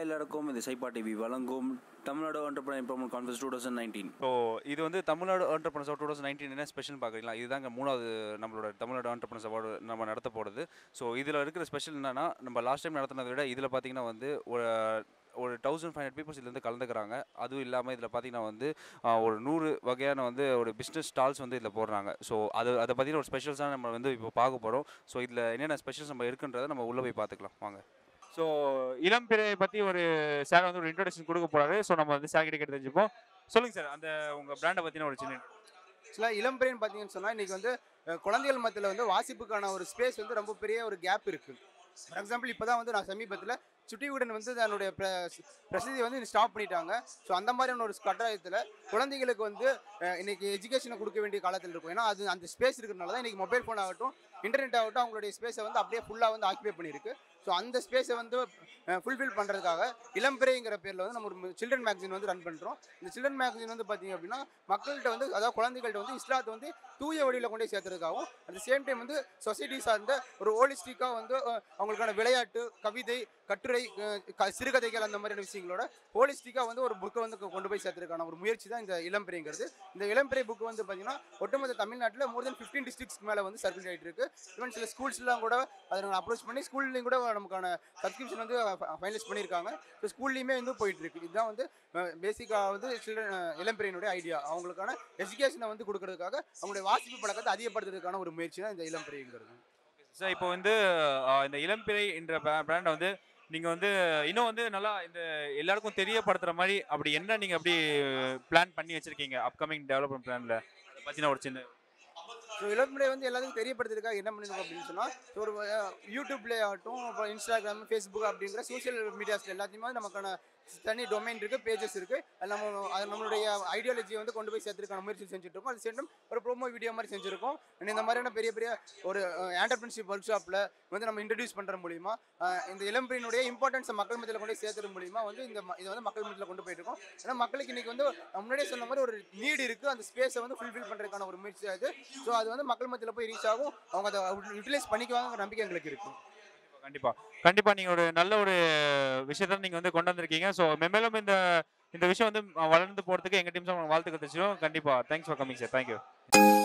எல்லாருக்கும் இது சைப்பா டிவி வழங்கும் Tamil Nadu entrepreneur improvement conference two thousand nineteen so இது வந்து Tamil Nadu entrepreneurs two thousand nineteen என்ன ஸ்பெஷல் பார்க்குறீங்களா இதுதாங்க மூணாவது நம்மளோட தமிழ்நாடு என்டர்பிரன்ஸ் அவார்டு நம்ம நடத்த போகிறது ஸோ இதில் இருக்கிற ஸ்பெஷல் என்னன்னா நம்ம லாஸ்ட் டைம் நடத்தினதை விட இதில் பார்த்தீங்கன்னா வந்து ஒரு ஒரு தௌசண்ட் ஃபைவ் ஹண்ட்ரட் பீப்புள்ஸ் இதுலேருந்து கலந்துக்கிறாங்க அதுவும் இல்லாமல் இதில் பார்த்தீங்கன்னா வந்து ஆ, ஒரு நூறு வகையான வந்து ஒரு பிஸ்னஸ் ஸ்டால்ஸ் வந்து இதில் போடுறாங்க ஸோ அது அதை பற்றின ஒரு ஸ்பெஷல்ஸாக நம்ம வந்து இப்போ பார்க்க போகிறோம் ஸோ இதில் என்னென்ன ஸ்பெஷல்ஸ் நம்ம இருக்குன்றதை நம்ம உள்ளே போய் பார்த்துக்கலாம் வாங்க ஸோ இளம் பிறை பற்றி ஒரு சார் வந்து ஒரு இன்ட்ரடக்ஷன் கொடுக்க போகிறாரு ஸோ நம்ம வந்து சார் கிட்ட கேட்டு தெரிஞ்சுப்போம் சொல்லுங்கள் சார் அந்த உங்கள் பிராண்டை பற்றின ஒரு சின்ன ஆக்சுவலாக இளம்பிரைன்னு பார்த்தீங்கன்னு சொன்னால் இன்றைக்கி வந்து அஹ், குழந்தைகள் மத்தியில் வந்து வாசிப்புக்கான ஒரு ஸ்பேஸ் வந்து ரொம்ப பெரிய ஒரு கேப் இருக்குது ஃபார் எக்ஸாம்பிள் இப்போ தான் வந்து நான் சமீபத்தில் சுட்டிவுடன் வந்து தன்னுடைய பிர- பிரசித்தியை வந்து ஸ்டாப் பண்ணிட்டாங்க ஸோ அந்த மாதிரியான ஒரு கட்டாயத்தில் குழந்தைகளுக்கு வந்து அஹ், இன்னைக்கு எஜுகேஷனை கொடுக்க வேண்டிய காலத்தில் இருக்கும் ஏன்னா அது அந்த ஸ்பேஸ் இருக்கிறனால தான் இன்றைக்கி மொபைல் ஃபோன் ஆகட்டும் இன்டர்நெட் ஆகட்டும் அவங்களுடைய ஸ்பேஸை வந்து அப்படியே ஃபுல்லாக வந்து ஆக்கிபை பண்ணியிருக்கு ஸோ அந்த ஸ்பேஸை வந்து ஃபுல்ஃபில் பண்ணுறதுக்காக இளம்பிறைங்கிற பேரில் வந்து நம்ம ஒரு சில்ட்ரன் மேகசின் வந்து ரன் பண்ணுறோம் இந்த சில்ட்ரன் மேகசின் வந்து பார்த்தீங்க அப்படின்னா மக்கள்கிட்ட வந்து அதாவது குழந்தைகள்ட்ட வந்து இஸ்லாத்தை வந்து தூய வழியில் கொண்டு போய் சேர்த்துறதுக்காகவும் அட் சேம் டைம் வந்து சொசைட்டி சார்ந்த ஒரு ஹோலிஸ்டிக்காக வந்து அஹ், அவங்களுக்கான விளையாட்டு கவிதை கட்டுரை அஹ், க- சிறுகதைகள் அந்த மாதிரியான விஷயங்களோட ஹோலிஸ்டிக்காக வந்து ஒரு புக்கை வந்து கொண்டு போய் சேர்த்துறதுக்கான ஒரு முயற்சி தான் இந்த இளம்பிறைங்கிறது இந்த இளம்பிறை புக் வந்து பார்த்தீங்கன்னா ஒட்டுமொத்த தமிழ்நாட்டில் மோர் தென் ஃபிஃப்டீன் டிஸ்ட்ரிக்ஸ்க்கு மேலே வந்து சர்க்குலேட் ஆகிட்டு இருக்கு ஈவன் சில ஸ்கூல்ஸ்லாம் கூட அதை நாங்கள் அப்ரோச் பண்ணி ஸ்கூல்லையும் கூட நமக்கான சப்ஸ்கிரிப்ஷன் வந்து ஃபைனலைஸ் பண்ணியிருக்காங்க ஸோ ஸ்கூல்லையுமே வந்து போயிட்டு இருக்கு இதுதான் வந்து பேசிக்காக வந்து சில்ட்ரன் இளம்பிறையினுடைய ஐடியா அவங்களுக்கான எஜுகேஷனை வந்து கொடுக்கறதுக்காக அவங்களுடைய வாசிப்பு பழக்கத்தை அதிகப்படுத்துறதுக்கான ஒரு முயற்சி தான் இந்த இளம்பிறைங்கிறது சார் இப்போ வந்து ஆ, இந்த இளம்பிறை என்ற பிராண்டை வந்து நீங்கள் வந்து இன்னும் வந்து நல்லா இந்த எல்லாருக்கும் தெரியப்படுத்துகிற மாதிரி அப்படி என்ன நீங்கள் அப்படி பிளான் பண்ணி வச்சுருக்கீங்க அப்கமிங் டெவலப்மெண்ட் பிளானில் அதை பற்றின ஒரு சின்ன ஸோ இளம்பிள்ளை வந்து எல்லாத்துக்கும் தெரியப்படுத்துறதுக்காக என்ன பண்ணிருக்கோம் அப்படின்னு சொன்னால் ஒரு அஹ், யூடியூப்ல ஆகட்டும் அப்புறம் இன்ஸ்டாகிராம் ஃபேஸ்புக் அப்படிங்கிற சோஷியல் மீடியாஸ் எல்லாத்தையுமே நமக்கான தனி டொமைன் இருக்குது பேஜஸ் இருக்குது அது நம்ம அது நம்மளுடைய ஐடியாலஜியை வந்து கொண்டு போய் சேர்த்துருக்கான முயற்சி செஞ்சுட்டு இருக்கோம் அது சேர்ந்து ஒரு ப்ரோமோ வீடியோ மாதிரி செஞ்சுருக்கோம் And இந்த மாதிரியான பெரிய பெரிய ஒரு ஆண்டர்பிரினர்ஷிப் ஒர்க் ஷாப்பில் வந்து நம்ம இன்ட்ரடியூஸ் பண்ணுற மூலிமா அஹ், இந்த இளம்பிரினுடைய இம்பார்ட்டன்ஸை மக்கள் மத்தியில் கொண்டு போய் சேர்த்துற மூலிமா வந்து இந்த ம- இதை வந்து மக்கள் மத்தியில் கொண்டு போயிட்டு இருக்கோம் ஏன்னா மக்களுக்கு இன்னைக்கு வந்து நான் முன்னாடியே சொன்ன மாதிரி ஒரு நீடு இருக்குது அந்த ஸ்பேஸை வந்து ஃபுல்ஃபில் பண்ணுறதுக்கான ஒரு முயற்சி அது ஸோ அது வந்து மக்கள் மத்தியில் போய் ரீச் ஆகும் அவங்க அதை யூட்டிலைஸ் பண்ணிக்குவாங்க நம்பிக்கை எங்களுக்கு இருக்குது கண்டிப்பாக கண்டிப்பாக நீங்கள் ஒரு நல்ல ஒரு விஷயத்தை நீங்கள் வந்து கொண்டு வந்திருக்கீங்க ஸோ மெமேலும் இந்த இந்த விஷயம் வந்து வளர்ந்து போகிறதுக்கு எங்கள் டீம்ஸ் வாழ்த்துக்கள் தெரிஞ்சிடும் கண்டிப்பாக thanks for coming sir thank you